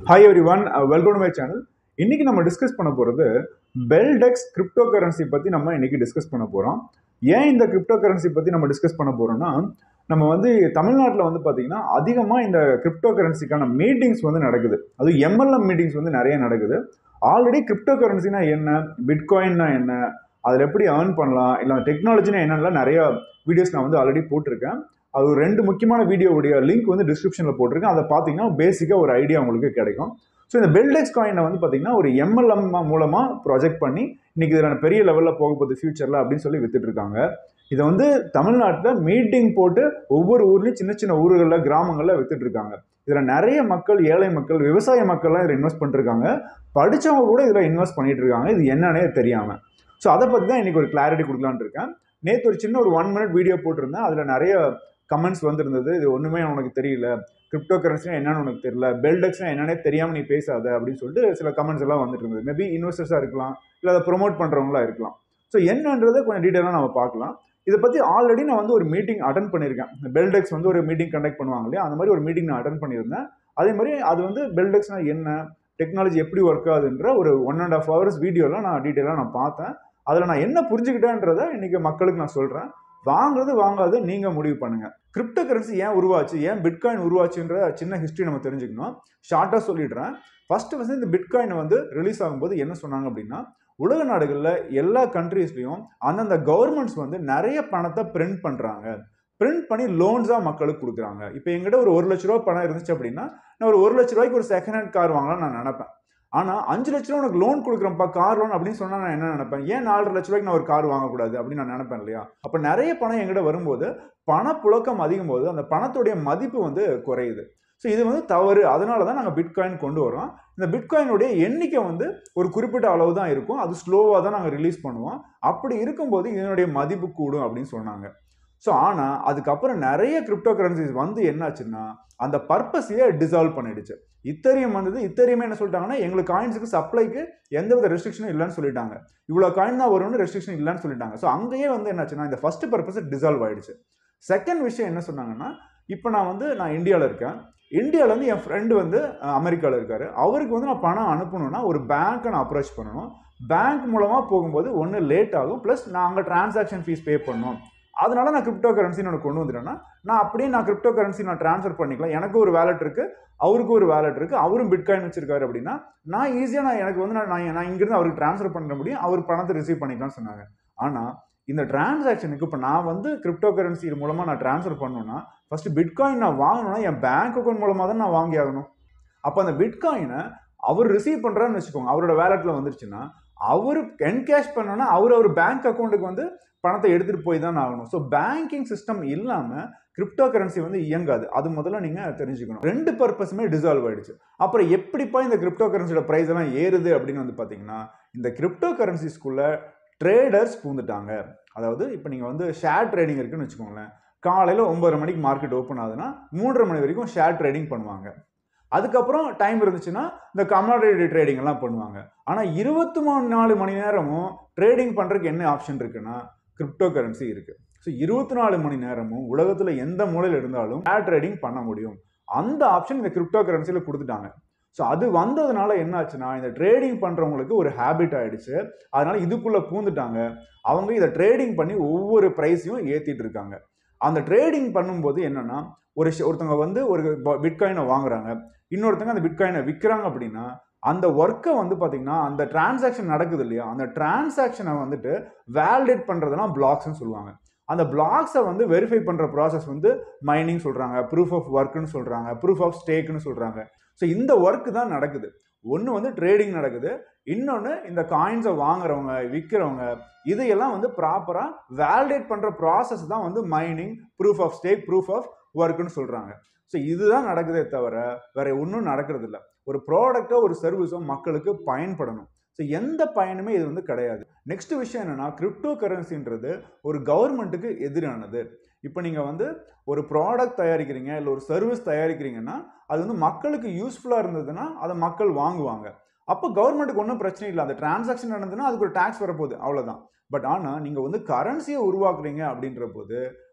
hi everyone welcome to my channel இன்னைக்கு நம்ம discuss பண்ண போகிறது பெல்டெக்ஸ் கிரிப்டோ கரன்சி பற்றி நம்ம இன்னைக்கு டிஸ்கஸ் பண்ண போகிறோம் ஏன் இந்த கிரிப்டோ கரன்சி பற்றி நம்ம டிஸ்கஸ் பண்ண போகிறோம்னா நம்ம வந்து தமிழ்நாட்டில் வந்து பார்த்தீங்கன்னா அதிகமாக இந்த கிரிப்டோ கரன்சிக்கான மீட்டிங்ஸ் வந்து நடக்குது அதுவும் எம்எல்எம் மீட்டிங்ஸ் வந்து நிறைய நடக்குது ஆல்ரெடி கிரிப்டோ கரன்சினா என்ன பிட்காயின்னா என்ன அதில் எப்படி ஏர்ன் பண்ணலாம் இல்லை டெக்னாலஜினா என்னென்னலாம் நிறைய வீடியோஸ் நான் வந்து ஆல்ரெடி போட்டிருக்கேன் அது ஒரு ரெண்டு முக்கியமான வீடியோவுடைய லிங்க் வந்து டிஸ்கிரிப்ஷனில் போட்டிருக்கேன் அதை பார்த்தீங்கன்னா பேசிக்காக ஒரு ஐடியா உங்களுக்கு கிடைக்கும் ஸோ இந்த பெல்டெக்ஸ் காயினை வந்து பார்த்தீங்கன்னா ஒரு எம்எல்எம் மூலமாக ப்ரொஜெக்ட் பண்ணி இன்னைக்கு இதில் பெரிய லெவலில் போக போகுது ஃபியூச்சரில் அப்படின்னு சொல்லி வித்துட்டு இருக்காங்க இதை வந்து தமிழ்நாட்டில் மீட்டிங் போட்டு ஒவ்வொரு ஊர்லேயும் சின்ன சின்ன ஊர்களில் கிராமங்களில் வித்துட்டு இருக்காங்க இதில் நிறைய மக்கள் ஏழை மக்கள் விவசாய மக்கள்லாம் இதில் இன்வெஸ்ட் பண்ணிருக்காங்க படித்தவங்க கூட இதில் இன்வெஸ்ட் பண்ணிட்டு இருக்காங்க இது என்னன்னே தெரியாமல் ஸோ அதை பற்றி தான் இன்றைக்கி ஒரு கிளாரிட்டி கொடுக்கலான்னு இருக்கேன் நேற்று ஒரு சின்ன ஒரு ஒன் மினிட் வீடியோ போட்டிருந்தேன் அதில் நிறைய கமெண்ட்ஸ் வந்திருந்தது இது ஒன்றுமே உனக்கு தெரியல கிரிப்டோ கரன்சினா என்னன்னு உனக்கு தெரியல பெல்டெக்ஸ்னா என்னன்னே தெரியாமல் நீ பேசாத அப்படின்னு சொல்லிட்டு சில கமெண்ட்ஸ் எல்லாம் வந்துட்டு இருந்தது மேபி இன்வெஸ்டர்ஸாக இருக்கலாம் இல்லை அதை ப்ரொமோட் பண்ணுறவங்களா இருக்கலாம் ஸோ என்னன்றதை கொஞ்சம் டீட்டெயிலாக நம்ம பார்க்கலாம் இதை பற்றி ஆல்ரெடி நான் வந்து ஒரு மீட்டிங் அட்டன் பண்ணியிருக்கேன் பெல்டெக்ஸ் வந்து ஒரு மீட்டிங் கண்டக்ட் பண்ணுவாங்க இல்லையா அந்த மாதிரி ஒரு மீட்டிங் நான் அட்டன் பண்ணியிருந்தேன் அதே மாதிரி அது வந்து பெல்டெக்ஸ்னா என்ன டெக்னாலஜி எப்படி ஒர்க் ஆகுதுன்ற ஒரு ஒன் அண்ட் ஆஃப் ஹவர்ஸ் வீடியோலாம் நான் டீட்டெயிலாக நான் பார்த்தேன் அதில் நான் என்ன புரிஞ்சுக்கிட்டேன்றதை இன்றைக்கி மக்களுக்கு நான் சொல்கிறேன் வாங்குறது வாங்காது நீங்கள் முடிவு பண்ணுங்க கிரிப்டோ கரன்சி ஏன் உருவாச்சு ஏன் பிட்காயின் உருவாச்சுன்ற சின்ன ஹிஸ்ட்ரி நம்ம தெரிஞ்சுக்கணும் ஷார்ட்டாக சொல்லிடுறேன் ஃபர்ஸ்ட் ஃபஸ்ட்டு இந்த பிட்காயின் வந்து ரிலீஸ் ஆகும்போது என்ன சொன்னாங்க அப்படின்னா உலக நாடுகளில் எல்லா கண்ட்ரீஸ்லையும் அந்தந்த கவர்மெண்ட்ஸ் வந்து நிறைய பணத்தை பிரிண்ட் பண்ணுறாங்க பிரிண்ட் பண்ணி லோன்ஸாக மக்களுக்கு கொடுக்குறாங்க இப்போ எங்கிட்ட ஒரு ஒரு லட்ச ரூபா பணம் இருந்துச்சு அப்படின்னா நான் ஒரு ஒரு லட்ச ரூபாய்க்கு ஒரு செகண்ட் ஹேண்ட் கார் வாங்கலாம்னு நான் நினைப்பேன் ஆனால் அஞ்சு லட்ச ரூபா உனக்கு லோன் கொடுக்குறப்பா கார் லோன் அப்படின்னு சொன்னால் நான் என்ன நினைப்பேன் ஏன் நாலரை லட்ச ரூபாய்க்கு நான் ஒரு கார் வாங்கக்கூடாது அப்படின்னு நான் நினைப்பேன் இல்லையா அப்போ நிறைய பணம் எங்கிட்ட வரும்போது பணப்புழக்கம் அதிகம் போது அந்த பணத்துடைய மதிப்பு வந்து குறையுது ஸோ இது வந்து தவறு அதனால தான் நாங்கள் பிட்காயின் கொண்டு வரோம் இந்த பிட்காயினுடைய எண்ணிக்கை வந்து ஒரு குறிப்பிட்ட அளவு தான் இருக்கும் அது ஸ்லோவாக தான் நாங்கள் ரிலீஸ் பண்ணுவோம் அப்படி இருக்கும்போது இதனுடைய மதிப்பு கூடும் அப்படின்னு சொன்னாங்க ஸோ ஆனால் அதுக்கப்புறம் நிறைய கிரிப்டோ கரன்சிஸ் வந்து என்னாச்சுன்னா அந்த பர்பஸையே டிசால்வ் பண்ணிடுச்சு இத்தரியம் வந்தது இத்தரியுமே என்ன சொல்லிட்டாங்கன்னா எங்களுக்கு காயின்ஸுக்கு சப்ளைக்கு எந்தவித ரெஸ்ட்ரிக்ஷனும் இல்லைன்னு சொல்லிட்டாங்க இவ்வளோ காயின் தான் வரும்னு ரெஸ்ட்ரிக்ஷன் இல்லைன்னு சொல்லிட்டாங்க ஸோ அங்கேயே வந்து என்னாச்சுன்னா இந்த ஃபர்ஸ்ட் பர்பஸ் டிசால்வ் ஆயிடுச்சு செகண்ட் விஷயம் என்ன சொன்னாங்கன்னா இப்போ நான் வந்து நான் இந்தியாவில் இருக்கேன் இந்தியாவிலேருந்து என் ஃப்ரெண்டு வந்து அமெரிக்காவில் இருக்கார் அவருக்கு வந்து நான் பணம் அனுப்பணும்னா ஒரு பேங்க்கை நான் அப்ரோச் பண்ணணும் பேங்க் மூலமாக போகும்போது ஒன்று லேட் ஆகும் ப்ளஸ் நான் அங்கே டிரான்சாக்ஷன் ஃபீஸ் பே பண்ணணும் அதனால நான் கிரிப்டோ கரன்சி நான் கொண்டு வந்துட்டேன்னா நான் அப்படியே நான் கிரிப்டோ கரன்சி நான் ட்ரான்ஸ்ஃபர் பண்ணிக்கலாம் எனக்கு ஒரு வேலட் இருக்குது அவருக்கு ஒரு வேலட் இருக்குது அவரும் பிட்காயின் வச்சிருக்காரு அப்படின்னா நான் ஈஸியாக நான் எனக்கு வந்து நான் நான் இங்கிருந்து அவருக்கு ட்ரான்ஸ்ஃபர் பண்ண முடியும் அவர் பணத்தை ரிசீவ் பண்ணிக்கலாம்னு சொன்னாங்க ஆனால் இந்த டிரான்சாக்ஷனுக்கு இப்போ நான் வந்து கிரிப்டோ கரன்சி மூலமாக நான் ட்ரான்ஸ்ஃபர் பண்ணணும்னா ஃபஸ்ட்டு பிட்காயின் நான் வாங்கணும்னா என் பேங்க் அக்கௌண்ட் மூலமாக தான் நான் வாங்கி ஆகணும் அப்போ அந்த பிட்காயினை அவர் ரிசீவ் பண்ணுறான்னு வச்சுக்கோங்க அவரோட வேலட்டில் வந்துருச்சுன்னா அவர் என்கேஷ் பண்ணோன்னா அவர் அவர் பேங்க் அக்கௌண்ட்டுக்கு வந்து பணத்தை எடுத்துகிட்டு போய் தான் ஆகணும் ஸோ பேங்கிங் சிஸ்டம் இல்லாமல் கிரிப்டோ கரன்சி வந்து இயங்காது அது முதல்ல நீங்கள் தெரிஞ்சுக்கணும் ரெண்டு பர்பஸுமே டிசால்வ் ஆயிடுச்சு அப்புறம் எப்படிப்பா இந்த கிரிப்டோ கரன்சியோட ப்ரைஸ் எல்லாம் ஏறுது அப்படின்னு வந்து பார்த்தீங்கன்னா இந்த கிரிப்டோ கரன்சிஸ்குள்ள ட்ரேடர்ஸ் பூந்துட்டாங்க அதாவது இப்போ நீங்கள் வந்து ஷேர் ட்ரேடிங் இருக்குன்னு வச்சுக்கோங்களேன் காலையில் ஒம்பது மணிக்கு மார்க்கெட் ஓப்பன் ஆகுதுன்னா மூன்றரை மணி வரைக்கும் ஷேர் ட்ரேடிங் பண்ணுவாங்க அதுக்கப்புறம் டைம் இருந்துச்சுன்னா இந்த கமாடிட்டி ட்ரேடிங் எல்லாம் பண்ணுவாங்க ஆனால் இருபத்தி மூணு நாலு மணி நேரமும் ட்ரேடிங் பண்ணுறதுக்கு என்ன ஆப்ஷன் இருக்குன்னா கிரிப்டோ கரன்சி இருக்குது ஸோ இருபத்தி நாலு மணி நேரமும் உலகத்தில் எந்த மூலையில் இருந்தாலும் ஷேர் ட்ரேடிங் பண்ண முடியும் அந்த ஆப்ஷன் இந்த கிரிப்டோ கரன்சியில் கொடுத்துட்டாங்க ஸோ அது வந்ததுனால என்ன ஆச்சுன்னா இந்த ட்ரேடிங் பண்ணுறவங்களுக்கு ஒரு ஹேபிட் ஆகிடுச்சு அதனால இதுக்குள்ளே பூந்துட்டாங்க அவங்க இதை ட்ரேடிங் பண்ணி ஒவ்வொரு ப்ரைஸையும் ஏற்றிட்டு இருக்காங்க அந்த ட்ரேடிங் பண்ணும்போது என்னென்னா ஒரு ஒருத்தவங்க வந்து ஒரு பிட்காயினை வாங்குறாங்க இன்னொருத்தங்க அந்த பிட்காயினை விற்கிறாங்க அப்படின்னா அந்த ஒர்க்கை வந்து பார்த்தீங்கன்னா அந்த டிரான்சாக்ஷன் நடக்குது இல்லையா அந்த டிரான்சாக்ஷனை வந்துட்டு வேலிடேட் பண்ணுறதுலாம் பிளாக்ஸ்னு சொல்லுவாங்க அந்த பிளாக்ஸை வந்து வெரிஃபை பண்ணுற ப்ராசஸ் வந்து மைனிங் சொல்கிறாங்க ப்ரூஃப் ஆஃப் ஒர்க்குன்னு சொல்கிறாங்க ப்ரூஃப் ஆஃப் ஸ்டேக்குன்னு சொல்கிறாங்க ஸோ இந்த ஒர்க்கு தான் நடக்குது ஒன்று வந்து ட்ரேடிங் நடக்குது இன்னொன்று இந்த காயின்ஸை வாங்குறவங்க விற்கிறவங்க இதையெல்லாம் வந்து ப்ராப்பராக வேலிடேட் பண்ணுற ப்ராசஸ் தான் வந்து mining proof of stake proof of ஒர்க்குன்னு சொல்கிறாங்க ஸோ இதுதான் நடக்குதே தவிர வேற ஒன்றும் நடக்கிறது இல்லை ஒரு ப்ராடக்டோ ஒரு சர்வீஸோ மக்களுக்கு பயன்படணும் ஸோ எந்த பயனுமே இது வந்து கிடையாது நெக்ஸ்ட் விஷயம் என்னன்னா கிரிப்டோ கரன்சின்றது ஒரு கவர்மெண்ட்டுக்கு எதிரானது இப்போ நீங்கள் வந்து ஒரு ப்ராடக்ட் தயாரிக்கிறீங்க இல்லை ஒரு சர்வீஸ் தயாரிக்கிறீங்கன்னா அது வந்து மக்களுக்கு யூஸ்ஃபுல்லாக இருந்ததுன்னா அதை மக்கள் வாங்குவாங்க அப்போ கவர்மெண்ட்டுக்கு ஒன்றும் பிரச்சனை இல்லை அந்த டிரான்சாக்ஷன் நடந்ததுன்னா அதுக்கு ஒரு டேக்ஸ் வரப்போகுது அவ்வளோதான் பட் ஆனால் நீங்கள் வந்து கரன்சியை உருவாக்குறீங்க அப்படின்ற போது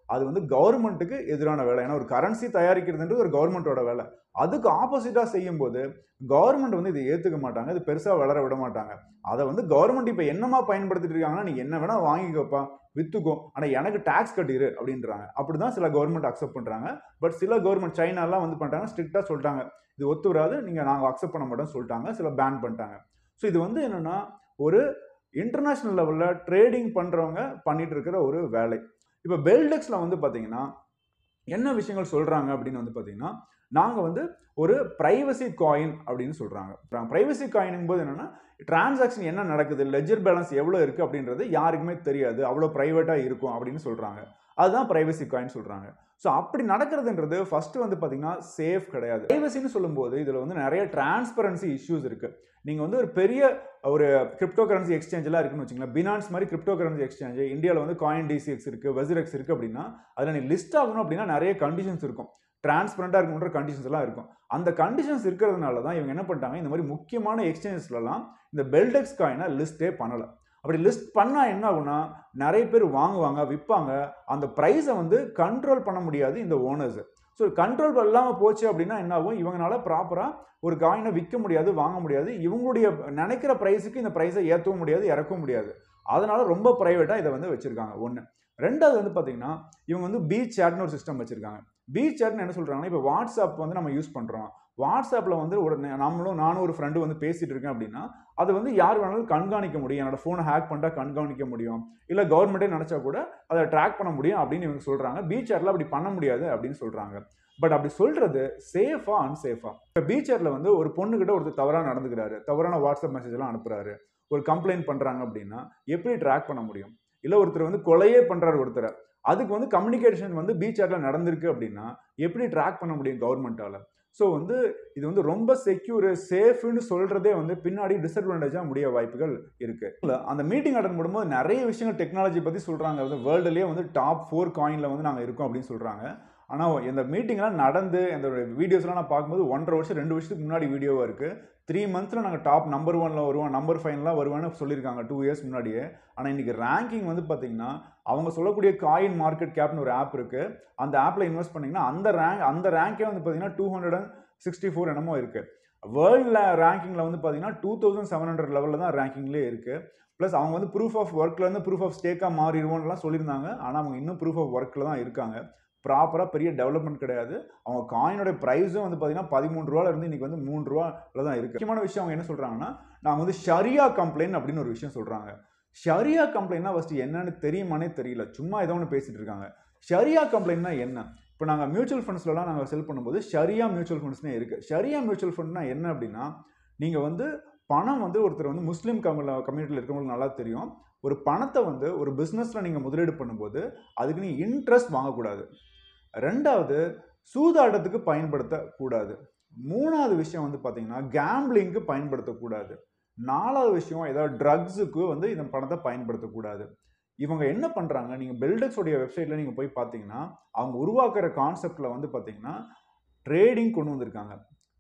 அது வந்து கவர்மெண்ட்டுக்கு எதிரான வேலை ஏன்னா ஒரு கரன்சி தயாரிக்கிறதுன்றது ஒரு கவர்மெண்ட்டோட வேலை அதுக்கு ஆப்போசிட்டாக செய்யும்போது கவர்மெண்ட் வந்து இதை ஏற்றுக்க மாட்டாங்க இது பெருசாக வளர விட மாட்டாங்க அதை வந்து கவர்மெண்ட் இப்போ என்னமா பயன்படுத்திட்டு இருக்காங்கன்னா நீ என்ன வேணா வாங்கிக்கப்பா வித்துக்கோ ஆனால் எனக்கு டேக்ஸ் கட்டிரு அப்படின்றாங்க அப்படிதான் சில கவர்மெண்ட் அக்செப்ட் பண்ணுறாங்க பட் சில கவர்மெண்ட் சைனாலாம் வந்து பண்ணிட்டாங்க ஸ்ட்ரிக்டாக சொல்லிட்டாங்க இது ஒத்து வராது நீங்கள் நாங்கள் அக்செப்ட் பண்ண மாட்டோம்னு சொல்லிட்டாங்க சில பேன் பண்ணிட்டாங்க ஸோ இது வந்து என்னன்னா ஒரு இன்டர்நேஷ்னல் லெவலில் ட்ரேடிங் பண்ணுறவங்க பண்ணிட்டு இருக்கிற ஒரு வேலை இப்போ பெல்டெக்ஸில் வந்து பார்த்தீங்கன்னா என்ன விஷயங்கள் சொல்கிறாங்க அப்படின்னு வந்து பார்த்தீங்கன்னா நாங்கள் வந்து ஒரு ப்ரைவசி காயின் அப்படின்னு சொல்கிறாங்க ப்ரைவசி காயினும் போது என்னென்னா டிரான்சாக்ஷன் என்ன நடக்குது லெஜர் பேலன்ஸ் எவ்வளோ இருக்குது அப்படின்றது யாருக்குமே தெரியாது அவ்வளோ ப்ரைவேட்டாக இருக்கும் அப்படின்னு சொல்கிறாங்க அதுதான் ப்ரைவசி காயின் சொல்கிறாங்க ஸோ அப்படி நடக்கிறதுன்றது ஃபஸ்ட்டு வந்து பார்த்தீங்கன்னா சேஃப் கிடையாது ப்ரைவசின்னு சொல்லும்போது இதில் வந்து நிறைய டிரான்ஸ்பரன்சி இஷ்யூஸ் இருக்குது நீங்கள் வந்து ஒரு பெரிய ஒரு கிரிப்டோ கரன்சி எக்ஸ்சேஞ்செலாம் இருக்குன்னு வச்சுங்களேன் பினான்ஸ் மாதிரி கிரிப்டோ கரன்சி எக்ஸ்சேஞ்சு இந்தியாவில் வந்து காயின் டிசிஎக்ஸ் இருக்குது வெசிரெக்ஸ் இருக்குது அப்படின்னா அதில் நீ லிஸ்ட் ஆகணும் அப்படின்னா நிறைய கண்டிஷன்ஸ் இருக்கும் டிரான்ஸ்பரண்டாக இருக்கணுன்ற கண்டிஷன்ஸ் எல்லாம் இருக்கும் அந்த கண்டிஷன்ஸ் இருக்கிறதுனால தான் இவங்க என்ன பண்ணிட்டாங்க இந்த மாதிரி முக்கியமான எக்ஸ்சேஞ்சஸ்லலாம் இந்த பெல்டெக்ஸ் காயினை லிஸ்ட்டே பண்ணலை அப்படி லிஸ்ட் பண்ணால் என்ன ஆகும்னா நிறைய பேர் வாங்குவாங்க விற்பாங்க அந்த ப்ரைஸை வந்து கண்ட்ரோல் பண்ண முடியாது இந்த ஓனர்ஸ் ஸோ கண்ட்ரோல் இல்லாமல் போச்சு அப்படின்னா என்ன ஆகும் இவங்களால ப்ராப்பராக ஒரு காயினை விற்க முடியாது வாங்க முடியாது இவங்களுடைய நினைக்கிற ப்ரைஸுக்கு இந்த ப்ரைஸை ஏற்றவும் முடியாது இறக்கவும் முடியாது அதனால ரொம்ப ப்ரைவேட்டாக இதை வந்து வச்சுருக்காங்க ஒன்று ரெண்டாவது வந்து பார்த்தீங்கன்னா இவங்க வந்து பீச் சேட்னு ஒரு சிஸ்டம் வச்சுருக்காங்க பீச் சேட்னு என்ன சொல்கிறாங்கன்னா இப்போ வாட்ஸ்அப் வந்து நம்ம யூஸ் பண்ணுறோம் வாட்ஸ்அப்பில் வந்து ஒரு நம்மளும் நானும் ஒரு ஃப்ரெண்டு வந்து பேசிகிட்டு இருக்கேன் அப்படின்னா அதை வந்து யார் வேணாலும் கண்காணிக்க முடியும் என்னோட ஃபோனை ஹேக் பண்ணிட்டா கண்காணிக்க முடியும் இல்லை கவர்மெண்ட்டே நினச்சா கூட அதை ட்ராக் பண்ண முடியும் அப்படின்னு இவங்க சொல்கிறாங்க பீச் சேட்டில் அப்படி பண்ண முடியாது அப்படின்னு சொல்கிறாங்க பட் அப்படி சொல்கிறது சேஃபா அன்சேஃபா இப்போ பீச்சரில் வந்து ஒரு பொண்ணுக்கிட்ட ஒருத்தர் தவறாக நடந்துக்கிறாரு தவறான வாட்ஸ்அப் மெசேஜ் எல்லாம் அனுப்புறாரு ஒரு கம்ப்ளைண்ட் பண்ணுறாங்க அப்படின்னா எப்படி ட்ராக் பண்ண முடியும் இல்லை ஒருத்தர் வந்து கொலையே பண்ணுறாரு ஒருத்தரை அதுக்கு வந்து கம்யூனிகேஷன் வந்து பீச் ஆட்டில் நடந்திருக்கு அப்படின்னா எப்படி ட்ராக் பண்ண முடியும் கவர்மெண்ட்டால் ஸோ வந்து இது வந்து ரொம்ப செக்யூர் சேஃப்னு சொல்கிறதே வந்து பின்னாடி டிஸ்அட்வான்டேஜாக முடிய வாய்ப்புகள் இருக்குது இல்லை அந்த மீட்டிங் அட்டன் பண்ணும்போது நிறைய விஷயங்கள் டெக்னாலஜி பற்றி சொல்கிறாங்க வந்து வேர்ல்டுலேயே வந்து டாப் ஃபோர் காயினில் வந்து நாங்கள் இருக்கோம் அப்படின்னு சொல்கிறாங்க ஆனால் இந்த மீட்டிங்லாம் நடந்து அந்த வீடியோஸ்லாம் நான் பார்க்கும்போது ஒன்றரை வருஷம் ரெண்டு வருஷத்துக்கு முன்னாடி வீடியோவாக இருக்குது த்ரீ மந்த்ஸில் நாங்கள் டாப் நம்பர் ஒனில் வருவோம் நம்பர் ஃபைவ்லாம் வருவேன்னு சொல்லியிருக்காங்க டூ இயர்ஸ் முன்னாடியே ஆனால் இன்றைக்கி ரேங்கிங் வந்து பார்த்திங்கன்னா அவங்க சொல்லக்கூடிய காயின் மார்க்கெட் கேப்னு ஒரு ஆப் இருக்குது அந்த ஆப்பில் இன்வெஸ்ட் பண்ணிங்கன்னா அந்த ரேங்க் அந்த ரேங்கே வந்து பார்த்திங்கன்னா two hundred and sixty four என்னமோ இருக்குது வேர்ல்டில் ரேங்கிங்கில் வந்து பார்த்தீங்கன்னா டூ தௌசண்ட் செவன் ஹண்ட்ரட் லெவலில் தான் ரேங்கிங்லேயே இருக்குது ப்ளஸ் அவங்க வந்து ப்ரூஃப் ஆஃப் ஒர்க்லேருந்து ப்ரூஃப் ஆஃப் ஸ்டேக்காக மாறிடுவோம்லாம் சொல்லியிருந்தாங்க ஆனால் அவங்க இன்னும் ப்ரூஃப் ஆஃப் ஒர்க்கில் தான் இருக்காங்க ப்ராப்பராக பெரிய டெவலப்மெண்ட் கிடையாது அவங்க காயினோட ப்ரைஸும் வந்து பார்த்தீங்கன்னா பதிமூணு ரூபால இருந்து இன்றைக்கி வந்து மூணு ரூபாவில் தான் இருக்குது முக்கியமான விஷயம் அவங்க என்ன சொல்கிறாங்கன்னா நாங்கள் வந்து ஷரியா கம்ப்ளைண்ட் அப்படின்னு ஒரு விஷயம் சொல்கிறாங்க ஷரியா கம்ப்ளைண்ட்னா ஃபஸ்ட்டு என்னன்னு தெரியுமானே தெரியல சும்மா ஏதோ ஒன்று பேசிகிட்டு இருக்காங்க ஷரியா கம்ப்ளைண்ட்னா என்ன இப்போ நாங்கள் மியூச்சுவல் ஃபண்ட்ஸ்லலாம் நாங்கள் செல் பண்ணும்போது ஷரியா மியூச்சுவல் ஃபண்ட்ஸ்னே இருக்குது ஷரியா மியூச்சுவல் ஃபண்ட்னா என்ன அப்படின்னா நீங்கள் வந்து பணம் வந்து ஒருத்தர் வந்து முஸ்லீம் கம்யூ கம்யூனிட்டியில் இருக்கிறவங்களுக்கு நல்லா தெரியும் ஒரு பணத்தை வந்து ஒரு பிஸ்னஸில் நீங்கள் முதலீடு பண்ணும்போது அதுக்கு நீங்கள் இன்ட்ரெஸ்ட் வாங்கக்கூடாது ரெண்டாவது சூதாட்டத்துக்கு பயன்படுத்தக்கூடாது மூணாவது விஷயம் வந்து பார்த்தீங்கன்னா கேம்பிளிங்க்கு பயன்படுத்தக்கூடாது நாலாவது விஷயம் ஏதாவது ட்ரக்ஸுக்கு வந்து இந்த பணத்தை பயன்படுத்தக்கூடாது இவங்க என்ன பண்ணுறாங்க நீங்கள் பெல்டெக்ஸோடைய வெப்சைட்டில் நீங்கள் போய் பார்த்தீங்கன்னா அவங்க உருவாக்குற கான்செப்டில் வந்து பார்த்தீங்கன்னா ட்ரேடிங் கொண்டு வந்திருக்காங்க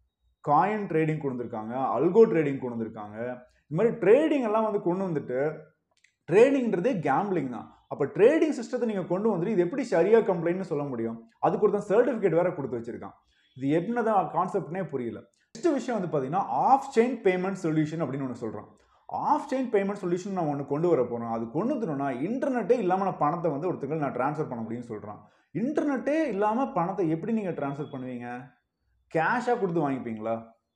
காயின் ட்ரேடிங் கொண்டு வந்திருக்காங்க அல்கோ ட்ரேடிங் கொண்டு வந்திருக்காங்க இந்த மாதிரி ட்ரேடிங் எல்லாம் வந்து கொண்டு வந்துட்டு ட்ரேடிங்கிறதே கேம்பிளிங் தான் அப்போ ட்ரேடிங் சிஸ்டத்தை நீங்கள் கொண்டு வந்துட்டு இது எப்படி சரியா கம்ப்ளைண்ட்னு சொல்ல முடியும் அதுக்கு ஒருத்தன் சர்டிஃபிகேட் வேற கொடுத்து வச்சிருக்கான் இது என்னதான் கான்செப்ட்னே புரியல நெக்ஸ்ட் விஷயம் வந்து பார்த்தீங்கன்னா ஆஃப் செயின் பேமெண்ட் சொல்யூஷன் அப்படின்னு ஒன்று சொல்கிறோம் ஆஃப் செயின் பேமெண்ட் சொல்யூஷன் நான் ஒன்று கொண்டு வர போகிறோம் அது கொண்டு வந்துடணும்னா இன்டர்நெட்டே இல்லாமல் நான் பணத்தை வந்து ஒருத்தங்களுக்கு நான் ட்ரான்ஸ்ஃபர் பண்ண முடியும்னு சொல்கிறான் இன்டர்நெட்டே இல்லாமல் பணத்தை எப்படி நீங்கள் ட்ரான்ஸ்ஃபர் பண்ணுவீங்க கேஷாக கொடுத்து வாங்கிப்பீங்களா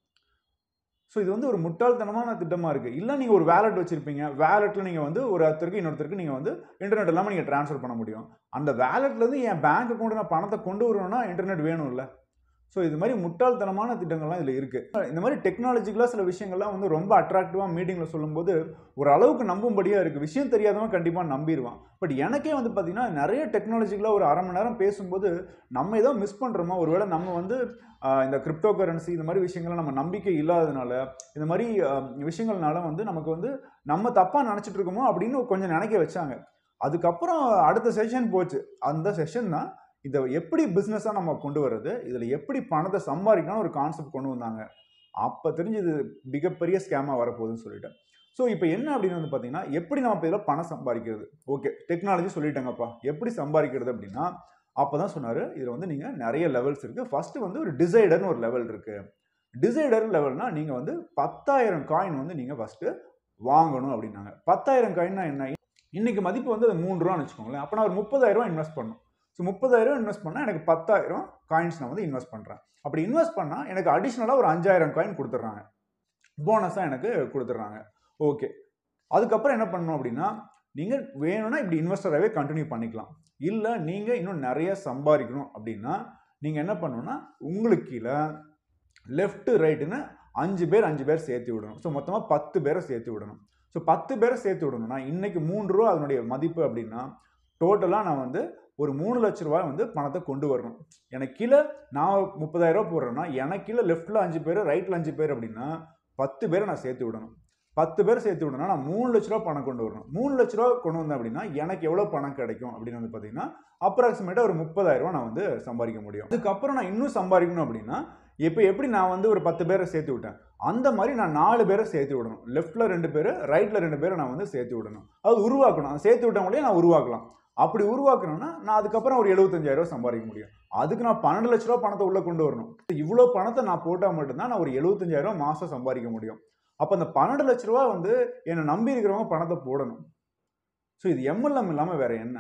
ஸோ இது வந்து ஒரு முட்டாள்தனமான திட்டமாக இருக்குது இல்லை நீங்கள் ஒரு வேலெட் வச்சுருப்பீங்க வேலெட்டில் நீங்கள் வந்து ஒரு ஒருத்தருக்கு இன்னொருத்தருக்கு நீங்கள் வந்து இன்டர்நெட் இல்லாமல் நீங்கள் ட்ரான்ஸ்ஃபர் பண்ண முடியும் அந்த வேலெட்லேருந்து என் பேங்க் அக்கௌண்ட் நான் பணத்தை கொண்டு வரணும்னா இன்டர்நெட் வேணும்ல ஸோ இது மாதிரி முட்டாள்தனமான திட்டங்கள்லாம் இதில் இருக்குது இந்த மாதிரி டெக்னாலஜிக்கலாக சில விஷயங்கள்லாம் வந்து ரொம்ப அட்ராக்டிவாக மீட்டிங்கில் சொல்லும்போது ஒரு அளவுக்கு நம்பும்படியாக இருக்குது விஷயம் தெரியாதவன் கண்டிப்பாக நம்பிடுவான் பட் எனக்கே வந்து பார்த்திங்கன்னா நிறைய டெக்னாலஜிக்கலாக ஒரு அரை மணி நேரம் பேசும்போது நம்ம ஏதோ மிஸ் பண்ணுறோமா ஒருவேளை நம்ம வந்து இந்த கிரிப்டோ கரன்சி இந்த மாதிரி விஷயங்கள்லாம் நம்ம நம்பிக்கை இல்லாததுனால இந்த மாதிரி விஷயங்கள்னால வந்து நமக்கு வந்து நம்ம தப்பாக நினச்சிட்டு இருக்கோமோ அப்படின்னு கொஞ்சம் நினைக்க வச்சாங்க அதுக்கப்புறம் அடுத்த செஷன் போச்சு அந்த செஷன் தான் இதை எப்படி பிஸ்னஸாக நம்ம கொண்டு வர்றது இதில் எப்படி பணத்தை சம்பாதிக்கணும் ஒரு கான்செப்ட் கொண்டு வந்தாங்க அப்போ தெரிஞ்சு இது மிகப்பெரிய ஸ்கேமாக வரப்போகுதுன்னு சொல்லிட்டேன் ஸோ இப்போ என்ன அப்படின்னு வந்து பார்த்தீங்கன்னா எப்படி நம்ம இப்போ இதில் பணம் சம்பாதிக்கிறது ஓகே டெக்னாலஜி சொல்லிட்டாங்கப்பா எப்படி சம்பாதிக்கிறது அப்படின்னா அப்போ தான் சொன்னார் இதில் வந்து நீங்கள் நிறைய லெவல்ஸ் இருக்குது ஃபஸ்ட்டு வந்து ஒரு டிசைடர்னு ஒரு லெவல் இருக்குது டிசைடர் லெவல்னா நீங்கள் வந்து பத்தாயிரம் காயின் வந்து நீங்கள் ஃபஸ்ட்டு வாங்கணும் அப்படின்னாங்க பத்தாயிரம் காயின்னா என்ன இன்னைக்கு மதிப்பு வந்து அது மூணு ரூபான்னு வச்சுக்கோங்களேன் அப்போ நான் ஒரு முப்பதாயிரம் ரூபா இன்வெஸ்ட் பண்ணணும் ஸோ முப்பதாயிரம் இன்வெஸ்ட் பண்ணால் எனக்கு பத்தாயிரம் காயின்ஸ் நான் வந்து இன்வெஸ்ட் பண்ணுறேன் அப்படி இன்வெஸ்ட் பண்ணால் எனக்கு அடிஷ்னலாக ஒரு அஞ்சாயிரம் காயின் கொடுத்துட்றாங்க போனஸாக எனக்கு கொடுத்துட்றாங்க ஓகே அதுக்கப்புறம் என்ன பண்ணணும் அப்படின்னா நீங்கள் வேணும்னா இப்படி இன்வெஸ்டராகவே கண்டினியூ பண்ணிக்கலாம் இல்லை நீங்கள் இன்னும் நிறைய சம்பாதிக்கணும் அப்படின்னா நீங்கள் என்ன பண்ணணும்னா உங்களுக்கு கீழே லெஃப்ட் ரைட்டுன்னு அஞ்சு பேர் அஞ்சு பேர் சேர்த்து விடணும் ஸோ மொத்தமாக பத்து பேரை சேர்த்து விடணும் ஸோ பத்து பேரை சேர்த்து விடணும்னா இன்னைக்கு மூன்று ரூபா அதனுடைய மதிப்பு அப்படின்னா டோட்டலாக நான் வந்து ஒரு மூணு லட்ச ரூபாய் வந்து பணத்தை கொண்டு வரணும் எனக்கு கீழே நான் முப்பதாயிரம் ரூபா போடுறேன்னா எனக்கு கீழே லெஃப்ட்டில் அஞ்சு பேர் ரைட்டில் அஞ்சு பேர் அப்படின்னா பத்து பேரை நான் சேர்த்து விடணும் பத்து பேர் சேர்த்து விடணும்னா நான் மூணு லட்ச ரூபா பணம் கொண்டு வரணும் மூணு லட்ச ரூபா கொண்டு வந்தேன் அப்படின்னா எனக்கு எவ்வளோ பணம் கிடைக்கும் அப்படின்னு வந்து பார்த்தீங்கன்னா அப்ராக்சிமேட்டாக ஒரு முப்பதாயிரம் ரூபா நான் வந்து சம்பாதிக்க முடியும் அதுக்கப்புறம் நான் இன்னும் சம்பாதிக்கணும் அப்படின்னா இப்போ எப்படி நான் வந்து ஒரு பத்து பேரை சேர்த்து விட்டேன் அந்த மாதிரி நான் நாலு பேரை சேர்த்து விடணும் லெஃப்ட்டில் ரெண்டு பேர் ரைட்டில் ரெண்டு பேரை நான் வந்து சேர்த்து விடணும் அது உருவாக்கணும் அது சேர்த்து விட்டவங்களையும் நான் உருவாக்கலாம் அப்படி உருவாக்கணும்னா நான் அதுக்கப்புறம் ஒரு எழுபத்தஞ்சாயிரம் சம்பாதிக்க முடியும் அதுக்கு நான் பன்னெண்டு லட்ச ரூபா பணத்தை உள்ளே கொண்டு வரணும் இவ்வளோ பணத்தை நான் போட்டால் மட்டும்தான் நான் ஒரு எழுபத்தஞ்சாயிரம் மாதம் சம்பாதிக்க முடியும் அப்போ அந்த பன்னெண்டு லட்ச ரூபா வந்து என்னை நம்பி இருக்கிறவங்க பணத்தை போடணும் ஸோ இது எம்எல்எம் இல்லாமல் வேற என்ன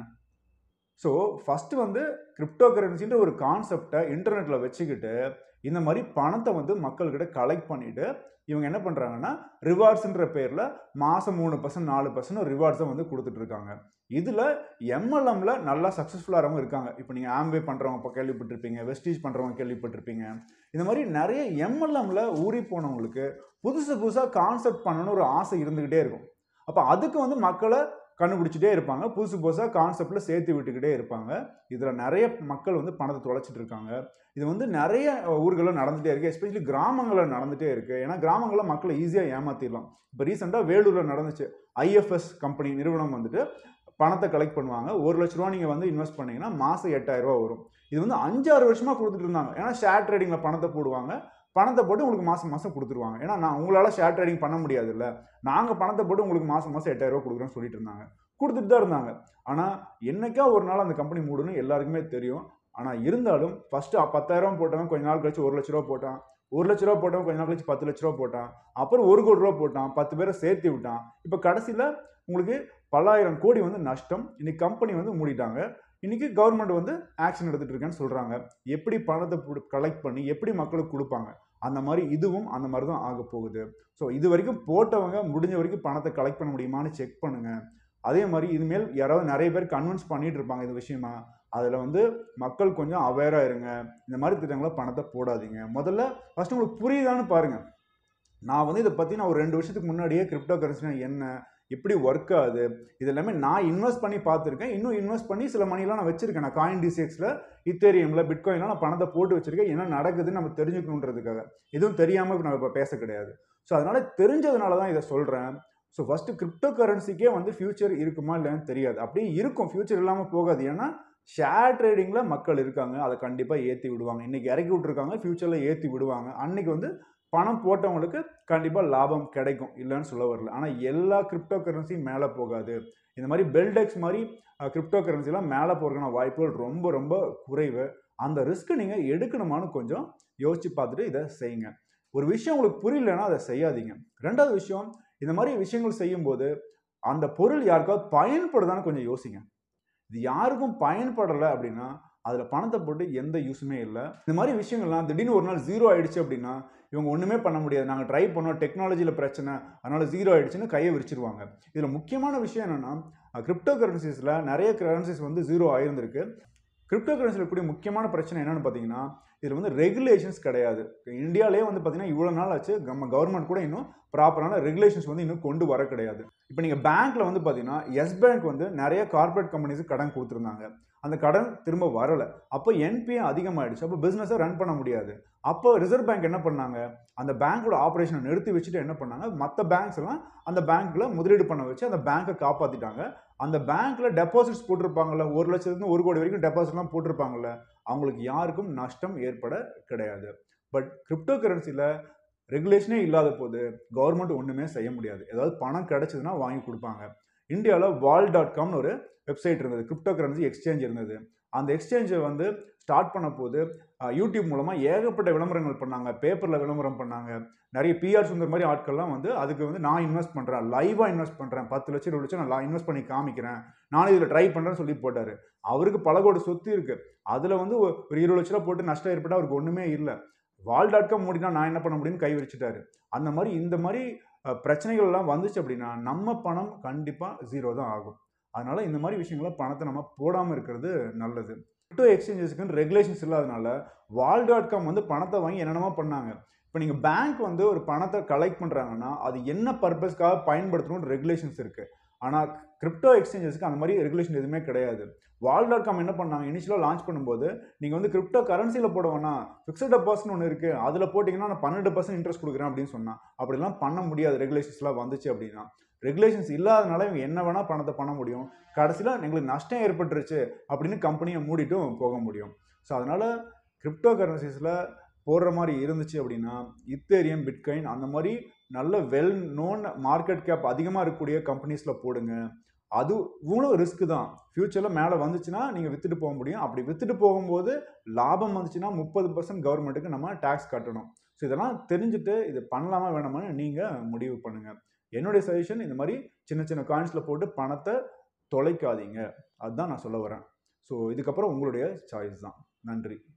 ஸோ ஃபஸ்ட்டு வந்து கிரிப்டோ கரன்சின்ற ஒரு கான்செப்டை இன்டர்நெட்டில் வச்சுக்கிட்டு இந்த மாதிரி பணத்தை வந்து மக்கள்கிட்ட கலெக்ட் பண்ணிட்டு இவங்க என்ன பண்ணுறாங்கன்னா ரிவார்ட்ஸுன்ற பேரில் மாதம் மூணு பர்சன்ட் நாலு பர்சன்ட் ரிவார்ட்ஸை வந்து கொடுத்துட்ருக்காங்க இதில் எம்எல்எம்ல நல்லா சக்ஸஸ்ஃபுல்லாகிறவங்க இருக்காங்க இப்போ நீங்கள் ஆம்வே பண்ணுறவங்க இப்போ கேள்விப்பட்டிருப்பீங்க வெஸ்டீஜ் பண்ணுறவங்க கேள்விப்பட்டிருப்பீங்க இந்த மாதிரி நிறைய எம்எல்எம்ல ஊறி போனவங்களுக்கு புதுசு புதுசாக கான்செப்ட் பண்ணணும்னு ஒரு ஆசை இருந்துக்கிட்டே இருக்கும் அப்போ அதுக்கு வந்து மக்களை கண்டுபிடிச்சிட்டே இருப்பாங்க புதுசு புதுசாக கான்செப்டில் சேர்த்து விட்டுக்கிட்டே இருப்பாங்க இதில் நிறைய மக்கள் வந்து பணத்தை தொலைச்சிட்டு இருக்காங்க இது வந்து நிறைய ஊர்களில் நடந்துகிட்டே இருக்குது எஸ்பெஷலி கிராமங்களில் நடந்துகிட்டே இருக்குது ஏன்னா கிராமங்களில் மக்களை ஈஸியாக ஏமாற்றிடலாம் இப்போ ரீசெண்டாக வேலூரில் நடந்துச்சு ஐஎஃப்எஸ் கம்பெனி நிறுவனம் வந்துட்டு பணத்தை கலெக்ட் பண்ணுவாங்க ஒரு லட்ச ரூபா நீங்கள் வந்து இன்வெஸ்ட் பண்ணீங்கன்னா மாதம் எட்டாயிரம் ரூபா வரும் இது வந்து அஞ்சாறு வருஷமாக கொடுத்துட்டு இருந்தாங்க ஏன்னா ஷேர் ட்ரேடிங்கில் பணத்தை போடுவாங்க பணத்தை போட்டு உங்களுக்கு மாதம் மாதம் கொடுத்துருவாங்க ஏன்னா நான் உங்களால் ஷேர் ட்ரேடிங் பண்ண முடியாது இல்லை நாங்கள் பணத்தை போட்டு உங்களுக்கு மாதம் மாதம் எட்டாயிரம் ரூபா கொடுக்குறோன்னு சொல்லிட்டு இருந்தாங்க கொடுத்துட்டு தான் இருந்தாங்க ஆனால் என்னைக்கா ஒரு நாள் அந்த கம்பெனி மூடுன்னு எல்லாருக்குமே தெரியும் ஆனால் இருந்தாலும் ஃபஸ்ட்டு பத்தாயிரம் போட்டவன் கொஞ்ச நாள் கழிச்சு ஒரு லட்ச ரூபா போட்டான் ஒரு லட்ச ரூபா போட்டவன் கொஞ்ச நாள் கழிச்சு பத்து லட்ச ரூபா போட்டான் அப்புறம் ஒரு கோடி ரூபா போட்டான் பத்து பேரை சேர்த்து விட்டான் இப்போ கடைசியில் உங்களுக்கு பல்லாயிரம் கோடி வந்து நஷ்டம் இன்னைக்கு கம்பெனி வந்து மூடிட்டாங்க இன்னைக்கு கவர்மெண்ட் வந்து ஆக்ஷன் எடுத்துட்டு இருக்கேன்னு சொல்றாங்க எப்படி பணத்தை கலெக்ட் பண்ணி எப்படி மக்களுக்கு கொடுப்பாங்க அந்த மாதிரி இதுவும் அந்த மாதிரி தான் ஆக போகுது ஸோ இது வரைக்கும் போட்டவங்க முடிஞ்ச வரைக்கும் பணத்தை கலெக்ட் பண்ண முடியுமான்னு செக் பண்ணுங்க அதே மாதிரி இனிமேல் யாராவது நிறைய பேர் கன்வின்ஸ் பண்ணிட்டு இருப்பாங்க இந்த விஷயமா அதில் வந்து மக்கள் கொஞ்சம் அவேராக இருங்க இந்த மாதிரி திட்டங்களை பணத்தை போடாதீங்க முதல்ல ஃபஸ்ட்டு உங்களுக்கு புரியுதான்னு பாருங்க நான் வந்து இதை பற்றி நான் ஒரு ரெண்டு வருஷத்துக்கு முன்னாடியே கிரிப்டோ கரன்சினா என்ன எப்படி ஒர்க் ஆகுது இது எல்லாமே நான் இன்வெஸ்ட் பண்ணி பார்த்துருக்கேன் இன்னும் இன்வெஸ்ட் பண்ணி சில மணிலாம் நான் வச்சிருக்கேன் நான் காயின் டிசிஎக்ஸில் இத்தேரியமில் பிட்காயின்லாம் நான் பணத்தை போட்டு வச்சிருக்கேன் என்ன நடக்குதுன்னு நம்ம தெரிஞ்சுக்கணுன்றதுக்காக எதுவும் தெரியாமல் நான் இப்போ பேச கிடையாது ஸோ அதனால் தெரிஞ்சதுனால தான் இதை சொல்கிறேன் ஸோ ஃபஸ்ட்டு கிரிப்டோ கரன்சிக்கே வந்து ஃபியூச்சர் இருக்குமா இல்லைன்னு தெரியாது அப்படியே இருக்கும் ஃபியூச்சர் இல்லாமல் போகாது ஏன்னா ஷேர் ட்ரேடிங்கில் மக்கள் இருக்காங்க அதை கண்டிப்பாக ஏற்றி விடுவாங்க இன்றைக்கி இறக்கி விட்ருக்காங்க ஃப்யூச்சரில் ஏற்றி விடுவாங்க அன்றைக்கி வந்து பணம் போட்டவங்களுக்கு கண்டிப்பாக லாபம் கிடைக்கும் இல்லைன்னு சொல்ல வரல ஆனால் எல்லா கிரிப்டோ கரன்சியும் மேலே போகாது இந்த மாதிரி பெல்டெக்ஸ் மாதிரி கிரிப்டோ கரன்சிலாம் மேலே போகிறதுக்கான வாய்ப்புகள் ரொம்ப ரொம்ப குறைவு அந்த ரிஸ்க்கை நீங்கள் எடுக்கணுமான்னு கொஞ்சம் யோசிச்சு பார்த்துட்டு இதை செய்யுங்க ஒரு விஷயம் உங்களுக்கு புரியலன்னா அதை செய்யாதீங்க ரெண்டாவது விஷயம் இந்த மாதிரி விஷயங்கள் செய்யும்போது அந்த பொருள் யாருக்காவது பயன்படுதான்னு கொஞ்சம் யோசிங்க இது யாருக்கும் பயன்படலை அப்படின்னா அதில் பணத்தை போட்டு எந்த யூஸுமே இல்லை இந்த மாதிரி விஷயங்கள்லாம் திடீர்னு ஒரு நாள் ஜீரோ ஆயிடுச்சு அப்படின்னா இவங்க ஒன்றுமே பண்ண முடியாது நாங்கள் ட்ரை பண்ணோம் டெக்னாலஜியில் பிரச்சனை அதனால் ஜீரோ ஆயிடுச்சுன்னு கையை விரிச்சிருவாங்க இதில் முக்கியமான விஷயம் என்னென்னா கிரிப்டோ கரன்சிஸில் நிறைய கரன்சிஸ் வந்து ஜீரோ ஆயிருந்திருக்கு கிரிப்டோ கரன்சியில் இருக்கக்கூடிய முக்கியமான பிரச்சனை என்னென்னு பார்த்தீங்கன்னா இதில் வந்து ரெகுலேஷன்ஸ் கிடையாது இந்தியாவிலே வந்து பார்த்தீங்கன்னா இவ்வளோ நாள் ஆச்சு நம்ம கவர்மெண்ட் கூட இன்னும் ப்ராப்பரான ரெகுலேஷன்ஸ் வந்து இன்னும் கொண்டு வர கிடையாது இப்போ நீங்கள் பேங்க்கில் வந்து பார்த்தீங்கன்னா எஸ் பேங்க் வந்து நிறைய கார்பரேட் கம்பெனிஸுக்கு கடன் கொடுத்துருந்தாங்க அந்த கடன் திரும்ப வரலை அப்போ என்பிஏ அதிகமாகிடுச்சு அப்போ பிஸ்னஸை ரன் பண்ண முடியாது அப்போ ரிசர்வ் பேங்க் என்ன பண்ணாங்க அந்த பேங்க்கோட ஆப்ரேஷனை நிறுத்தி வச்சுட்டு என்ன பண்ணாங்க மற்ற பேங்க்ஸ் எல்லாம் அந்த பேங்க்கில் முதலீடு பண்ண வச்சு அந்த பேங்க்கை காப்பாற்றிட்டாங்க அந்த பேங்க்ல டெபாசிட்ஸ் போட்டிருப்பாங்கல்ல ஒரு லட்சத்துலேருந்து ஒரு கோடி வரைக்கும் டெபாசிட்லாம் போட்டிருப்பாங்கல்ல அவங்களுக்கு யாருக்கும் நஷ்டம் ஏற்பட கிடையாது பட் கிரிப்டோ கரன்சியில் ரெகுலேஷனே இல்லாத போது கவர்மெண்ட் ஒன்றுமே செய்ய முடியாது ஏதாவது பணம் கிடைச்சதுன்னா வாங்கி கொடுப்பாங்க இந்தியாவில் வால் டாட் காம்னு ஒரு வெப்சைட் இருந்தது கிரிப்டோ கரன்சி எக்ஸ்சேஞ்ச் இருந்தது அந்த எக்ஸ்சேஞ்சை வந்து ஸ்டார்ட் பண்ண போது அஹ், யூடியூப் மூலமாக ஏகப்பட்ட விளம்பரங்கள் பண்ணாங்க பேப்பரில் விளம்பரம் பண்ணாங்க நிறைய பிஆர் சுந்தர் மாதிரி ஆட்கள்லாம் வந்து அதுக்கு வந்து நான் இன்வெஸ்ட் பண்ணுறேன் லைவாக இன்வெஸ்ட் பண்ணுறேன் பத்து லட்சம் இருபது லட்சம் நான் இன்வெஸ்ட் பண்ணி காமிக்கிறேன் நான் இதில் ட்ரை பண்ணுறேன்னு சொல்லி போட்டார் அவருக்கு பல கோடி சொத்து இருக்குது அதில் வந்து ஒரு ஒரு இருபது லட்ச ரூபா போட்டு நஷ்டம் ஏற்பட்டால் அவருக்கு ஒன்றுமே இல்லை வால் டாட் காம் மூடினா நான் என்ன பண்ண முடியும்னு கை வச்சுட்டாரு அந்த மாதிரி இந்த மாதிரி அஹ், பிரச்சனைகள் எல்லாம் வந்துச்சு அப்படின்னா நம்ம பணம் கண்டிப்பாக ஜீரோ தான் ஆகும் அதனால இந்த மாதிரி விஷயங்கள பணத்தை நம்ம போடாமல் இருக்கிறது நல்லது கிரிப்டோ எக்ஸ்சேஞ்சஸ்க்குன்னு ரெகுலேஷன்ஸ் இல்லாதனால வால் டாட் காம் வந்து பணத்தை வாங்கி என்னென்னமோ பண்ணாங்க இப்போ நீங்கள் பேங்க் வந்து ஒரு பணத்தை கலெக்ட் பண்ணுறாங்கன்னா அது என்ன பர்பஸ்க்காக பயன்படுத்தணும்னு ரெகுலேஷன்ஸ் இருக்குது ஆனால் கிரிப்டோ எக்ஸ்சேஞ்சஸ்க்கு அந்த மாதிரி ரெகுலேஷன் எதுவுமே கிடையாது வால் டாட் காம் என்ன பண்ணாங்க இனிஷியலாக லான்ச் பண்ணும்போது நீங்கள் வந்து கிரிப்டோ கரன்சியில் போட வேணாம் ஃபிக்ஸட் டெபாசிட் ஒன்று இருக்குது அதில் போட்டிங்கன்னா நான் பன்னெண்டு பர்சன்ட் இன்ட்ரெஸ்ட் கொடுக்குறேன் அப்படின்னு சொன்னான் அப்படிலாம் பண்ண முடியாது ரெகுலேஷன்ஸ்லாம் வந்துச்சு அப்படின்னா ரெகுலேஷன்ஸ் இல்லாதனால இவங்க என்ன வேணால் பணத்தை பண்ண முடியும் கடைசியில் எங்களுக்கு நஷ்டம் ஏற்பட்டுருச்சு அப்படின்னு கம்பெனியை மூடிட்டும் போக முடியும் ஸோ அதனால் கிரிப்டோ கரன்சிஸில் போடுற மாதிரி இருந்துச்சு அப்படின்னா இத்தேரியம் பிட்காயின் அந்த மாதிரி நல்ல வெல் நோன் மார்க்கெட் கேப் அதிகமாக இருக்கக்கூடிய கம்பெனிஸில் போடுங்க அது இவ்வளோ ரிஸ்க் தான் ஃப்யூச்சரில் மேலே வந்துச்சுன்னா நீங்கள் விற்றுட்டு போக முடியும் அப்படி விற்றுட்டு போகும்போது லாபம் வந்துச்சுன்னா முப்பது பர்சன்ட் கவர்மெண்ட்டுக்கு நம்ம டேக்ஸ் கட்டணும் ஸோ இதெல்லாம் தெரிஞ்சுட்டு இது பண்ணலாமா வேணாமான்னு நீங்கள் முடிவு பண்ணுங்கள் என்னுடைய சஜஷன் இந்த மாதிரி சின்ன சின்ன காயின்ஸில் போட்டு பணத்தை தொலைக்காதீங்க அதுதான் நான் சொல்ல வரேன் ஸோ இதுக்கப்புறம் உங்களுடைய சாய்ஸ் தான் நன்றி